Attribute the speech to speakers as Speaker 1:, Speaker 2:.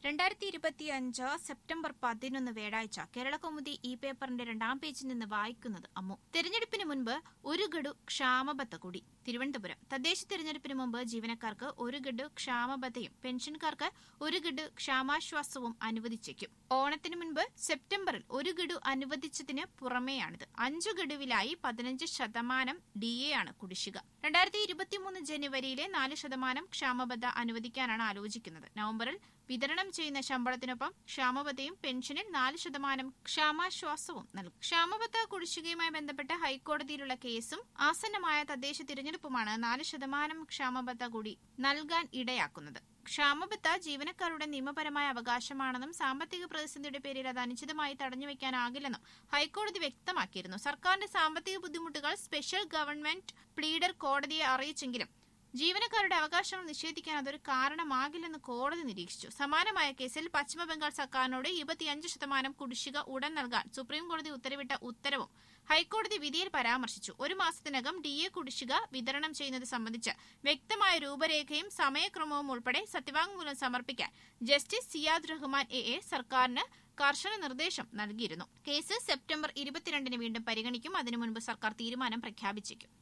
Speaker 1: രണ്ടായിരത്തി ഇരുപത്തിയഞ്ച് സെപ്റ്റംബർ പതിനൊന്ന് വ്യാഴാഴ്ച കേരളകൗമുദി ഈ പേപ്പറിന്റെ രണ്ടാം പേജിൽ നിന്ന് വായിക്കുന്നത് അമ്മു തെരഞ്ഞെടുപ്പിന് മുൻപ് ഒരു ഗഡു ക്ഷാമബത്ത കൂടി തിരുവനന്തപുരം തദ്ദേശ തെരഞ്ഞെടുപ്പിന് മുമ്പ് ജീവനക്കാർക്ക് ഒരു ഗഡു ക്ഷാമബത്തയും പെൻഷൻകാർക്ക് ഒരു ഗഡു ക്ഷാമാശ്വാസവും അനുവദിച്ചേക്കും ഓണത്തിന് മുൻപ് സെപ്റ്റംബറിൽ ഒരു ഗഡു അനുവദിച്ചതിന് പുറമെയാണിത് അഞ്ചു ഗഡുവിലായി പതിനഞ്ച് ശതമാനം ഡി എ ആണ് കുടിശ്ശിക രണ്ടായിരത്തി ഇരുപത്തിമൂന്ന് ജനുവരിയിലെ നാല് ശതമാനം ക്ഷാമബത്ത അനുവദിക്കാനാണ് ആലോചിക്കുന്നത് നവംബറിൽ വിതരണം ചെയ്യുന്ന ശമ്പളത്തിനൊപ്പം ക്ഷാമബത്തയും പെൻഷനിൽ നാല് ശതമാനം ക്ഷാമാശ്വാസവും നൽകും ക്ഷാമബത്ത കുടിശ്ശികയുമായി ബന്ധപ്പെട്ട് ഹൈക്കോടതിയിലുള്ള കേസും ആസന്നമായ തദ്ദേശ തിരഞ്ഞെടുപ്പുമാണ് നാല് ശതമാനം ക്ഷാമബത്ത കൂടി നൽകാൻ ഇടയാക്കുന്നത് ക്ഷാമബത്ത ജീവനക്കാരുടെ നിയമപരമായ അവകാശമാണെന്നും സാമ്പത്തിക പ്രതിസന്ധിയുടെ പേരിൽ അത് അനിശ്ചിതമായി തടഞ്ഞുവെക്കാനാകില്ലെന്നും ഹൈക്കോടതി വ്യക്തമാക്കിയിരുന്നു സർക്കാരിന്റെ സാമ്പത്തിക ബുദ്ധിമുട്ടുകൾ സ്പെഷ്യൽ ഗവൺമെന്റ് പ്ലീഡർ കോടതിയെ അറിയിച്ചെങ്കിലും ജീവനക്കാരുടെ അവകാശങ്ങൾ നിഷേധിക്കാൻ അതൊരു കാരണമാകില്ലെന്ന് കോടതി നിരീക്ഷിച്ചു സമാനമായ കേസിൽ പശ്ചിമബംഗാൾ സർക്കാരിനോട് ഇരുപത്തിയഞ്ച് ശതമാനം കുടിശ്ശിക ഉടൻ നൽകാൻ സുപ്രീംകോടതി ഉത്തരവിട്ട ഉത്തരവും ഹൈക്കോടതി വിധിയിൽ പരാമർശിച്ചു ഒരു മാസത്തിനകം ഡി എ കുടിശ്ശിക വിതരണം ചെയ്യുന്നത് സംബന്ധിച്ച് വ്യക്തമായ രൂപരേഖയും സമയക്രമവും ഉൾപ്പെടെ സത്യവാങ്മൂലം സമർപ്പിക്കാൻ justice Siyad Rahman A A സർക്കാരിന് കർശന നിർദ്ദേശം നൽകിയിരുന്നു കേസ് സെപ്റ്റംബർ ഇരുപത്തിരണ്ടിന് വീണ്ടും പരിഗണിക്കും അതിനു മുൻപ് സർക്കാർ തീരുമാനം പ്രഖ്യാപിച്ചേക്കും